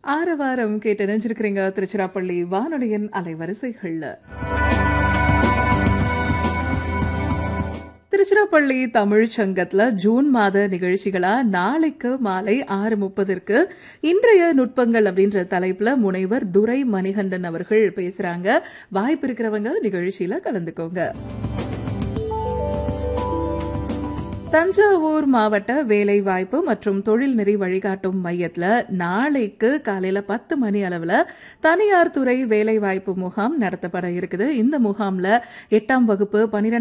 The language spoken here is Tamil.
ஆரவாரம் கேட்டு நினைச்சிருக்கிறீங்க திருச்சிராப்பள்ளி வானொலியின் அலைவரிசைகள்ல திருச்சிராப்பள்ளி தமிழ்ச் சங்கத்துல ஜூன் மாத நிகழ்ச்சிகளா நாளைக்கு மாலை ஆறு முப்பதற்கு இன்றைய நுட்பங்கள் அப்படின்ற தலைப்புல முனைவர் துரை மணிகண்டன் அவர்கள் பேசுறாங்க வாய்ப்பு இருக்கிறவங்க நிகழ்ச்சியில கலந்துக்கோங்க தஞ்சாவூர் மாவட்ட வேலைவாய்ப்பு மற்றும் தொழில்நெறி வழிகாட்டும் மையத்துல நாளைக்கு காலையில பத்து மணி அளவுல தனியார் துறை வேலைவாய்ப்பு முகாம் நடத்தப்பட இருக்குது இந்த முகாம்ல எட்டாம் வகுப்பு பனிரெண்டாம்